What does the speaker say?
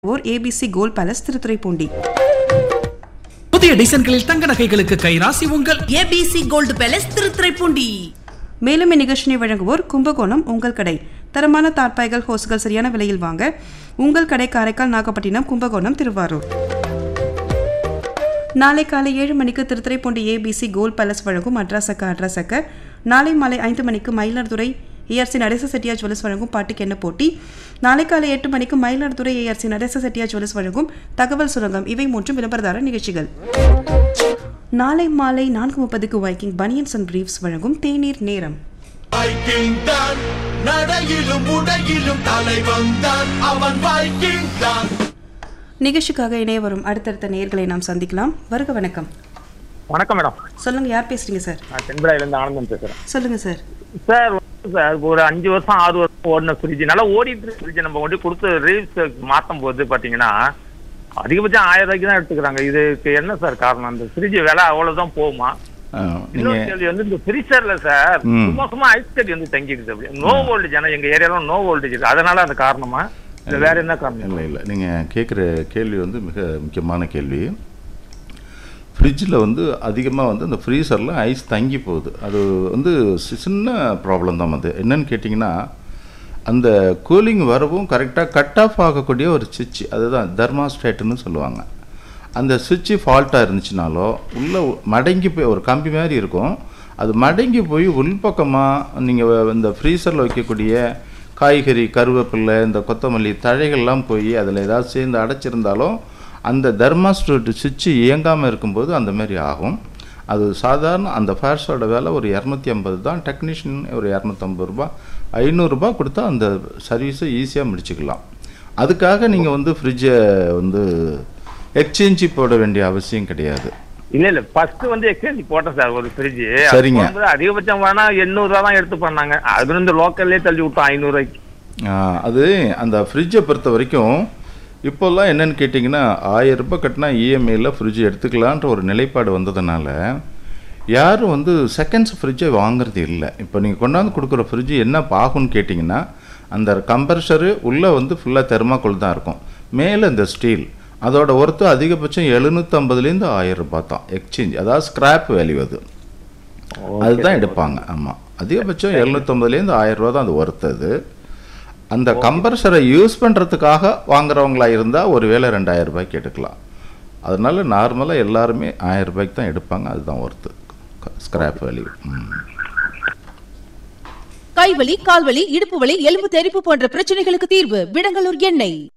ஓர் ABC gold palace Thiruthuraipoondi புதிய டிசைன்களில் தங்க நகைகளுக்கு கைராசி உங்கள் ஏபிசி கோல்டு பேலஸ் திருத்துறைப்பூண்டி மேலும் இந்நிகழ்ச்சியை வழங்குவோர் கும்பகோணம் உங்கள் கடை தரமான தார்ப்பாய்கள் ஹோஸ்கள் சரியான விலையில் வாங்க உங்கள் கடை காரைக்கால் நாகப்பட்டினம் கும்பகோணம் திருவாரூர் நாளை காலை ஏழு மணிக்கு திருத்துறைப்பூண்டி ஏபிசி கோல்ட் பேலஸ் வழங்கும் அட்ராசக்க அட்ராசக்க நாளை மாலை ஐந்து மணிக்கு மயிலாடுதுறை ஏஆர்சி நடேச செட்டியார் ஜுவல்ஸ் வழங்கும் பாட்டுக்கு என்ன போட்டி நாளை காலை எட்டு மணிக்கு மயிலாடுதுறை ஏஆர்சி நடேச செட்டியார் ஜுவல்ஸ் வழங்கும் தகவல் சுரங்கம் இவை மூன்றும் விளம்பரதார நிகழ்ச்சிகள் நாளை மாலை நான்கு முப்பதுக்கு வைக்கிங் பனியன்ஸ் அண்ட் பிரீஃப்ஸ் வழங்கும் தேநீர் நேரம் வைக்கிங் தான் நடையிலும் உடையிலும் தலைவன் தான் அவன் வைக்கிங் தான் நிகழ்ச்சிக்காக இணைய வரும் அடுத்தடுத்த நேர்களை நாம் சந்திக்கலாம் வருக வணக்கம் வணக்கம் மேடம் சொல்லுங்க யார் பேசுறீங்க சார் நான் தென்படாயிலேருந்து ஆனந்தம் பேசுறேன் சொல்லுங்க சார் சார் சார் ஒரு அஞ்சு வருஷம் ஆறு வருஷம் ஓடின ஃப்ரிட்ஜ் நல்லா ஓடிட்டு இருக்க ஃப்ரிட்ஜ் நம்ம கொண்டு கொடுத்து ரீல்ஸ் மாற்றும் போது பார்த்தீங்கன்னா அதிகபட்சம் ஆயிரம் ரூபாய்க்கு தான் எடுத்துக்கிறாங்க இதுக்கு என்ன சார் காரணம் அந்த ஃப்ரிட்ஜ் விலை அவ்வளவுதான் போகுமா ஆ, இன்னொரு நீங்க கேள்வி வந்து இந்த ஃப்ரீசர்ல சார் ம். சும்மா சும்மா ஐஸ் கட்டி வந்து தங்கிடுது அப்படி நோ வோல்டேஜ் ஆனா எங்க ஏரியால நோ வோல்டேஜ் இருக்கு அதனால அந்த காரணமா இல்ல வேற என்ன காரணம் இல்லை இல்லை நீங்கள் கேட்குற கேள்வி வந்து மிக முக்கியமான கேள்வி ஃப்ரிட்ஜில் வந்து அதிகமாக வந்து அந்த ஃப்ரீசரில் ஐஸ் தங்கி போகுது அது வந்து சி- சின்ன ப்ராப்ளம் தான் அது என்னன்னு கேட்டிங்கன்னா அந்த கூலிங் வரவும் கரெக்டாக கட் ஆஃப் ஆகக்கூடிய ஒரு சுவிட்ச் அதுதான் தெர்மாஸ்டேட்டுன்னு சொல்லுவாங்க அந்த சுவிட்சு ஃபால்ட்டாக இருந்துச்சுனாலோ உள்ளே மடங்கி போய் ஒரு கம்பி மாதிரி இருக்கும் அது மடங்கி போய் உள்பக்கமாக நீங்கள் இந்த ஃப்ரீசரில் வைக்கக்கூடிய காய்கறி கருவேப்பிலை இந்த கொத்தமல்லி தழைகள்லாம் போய் அதில் ஏதாவது சேர்ந்து அடைச்சிருந்தாலும் அந்த தெர்மாஸ்டேட் சுவிட்சு இயங்காமல் இருக்கும்போது அந்த மாதிரி ஆகும் அது சாதாரண அந்த ஃபேர்ஸோட விலை ஒரு இரநூத்தி ஐம்பது தான் டெக்னீஷியன் ஒரு இரநூத்தம்பது ரூபா ஐநூறுரூபா கொடுத்தா அந்த சர்வீஸை ஈஸியாக முடிச்சுக்கலாம் அதுக்காக நீங்கள் வந்து ஃப்ரிட்ஜை வந்து எக்ஸ்சேஞ்சு போட வேண்டிய அவசியம் கிடையாது இல்ல இல்ல ஃபர்ஸ்ட் வந்து எக்ஸ்சேஞ்ச் போட்டேன் சார் ஒரு ஃப்ரிட்ஜ் சரிங்க. அதிகபட்சம் வேணா எண்ணூறு ரூபா தான் எடுத்து பண்ணாங்க அது வந்து லோக்கல்லே தள்ளி விட்டோம் ஐநூறு ரூபாய்க்கு ஆ, அது அந்த ஃப்ரிட்ஜை பொறுத்த வரைக்கும் இப்போல்லாம் என்னன்னு கேட்டிங்கன்னா ஆயிரம் ரூபாய் கட்டினா இஎம்ஐயில் ஃப்ரிட்ஜ் எடுத்துக்கலான்ற ஒரு நிலைப்பாடு வந்ததுனால யாரும் வந்து செகண்ட்ஸ் ஃப்ரிட்ஜை வாங்குறது இல்லை இப்போ நீங்கள் கொண்டாந்து கொடுக்குற ஃப்ரிட்ஜ் என்ன ஆகும்னு கேட்டிங்கன்னா அந்த கம்ப்ரஷரு உள்ளே வந்து ஃபுல்லாக தெர்மாக்கோல் தான் இருக்கும் மேலே இந்த ஸ்டீல் அதோட ஒர்த்து அதிகபட்சம் எழுநூற்றம்பதுலேருந்து ஆயிரம் ரூபாய் தான் எக்ஸ்சேஞ்ச் அதாவது ஸ்கிராப் வேல்யூ அது அதுதான் எடுப்பாங்க ஆமாம் அதிகபட்சம் எழுநூற்றம்பதுலேருந்து ஆயிரம் ரூபா தான் அது ஒர்த்து அது அந்த கம்ப்ரஸரை யூஸ் பண்ணுறதுக்காக வாங்குறவங்களா இருந்தால் ஒரு வேளை ரெண்டாயிரம் ரூபாய்க்கு எடுக்கலாம் அதனால நார்மலாக எல்லாருமே ஆயிரம் ரூபாய்க்கு தான் எடுப்பாங்க அதுதான் ஒர்த்து ஸ்கிராப் வேல்யூ ம் கைவலி கால்வலி இடுப்பு வலி எலும்பு தெறிப்பு போன்ற பிரச்சனைகளுக்கு தீர்வு விடங்கலூர் எண்ணெய்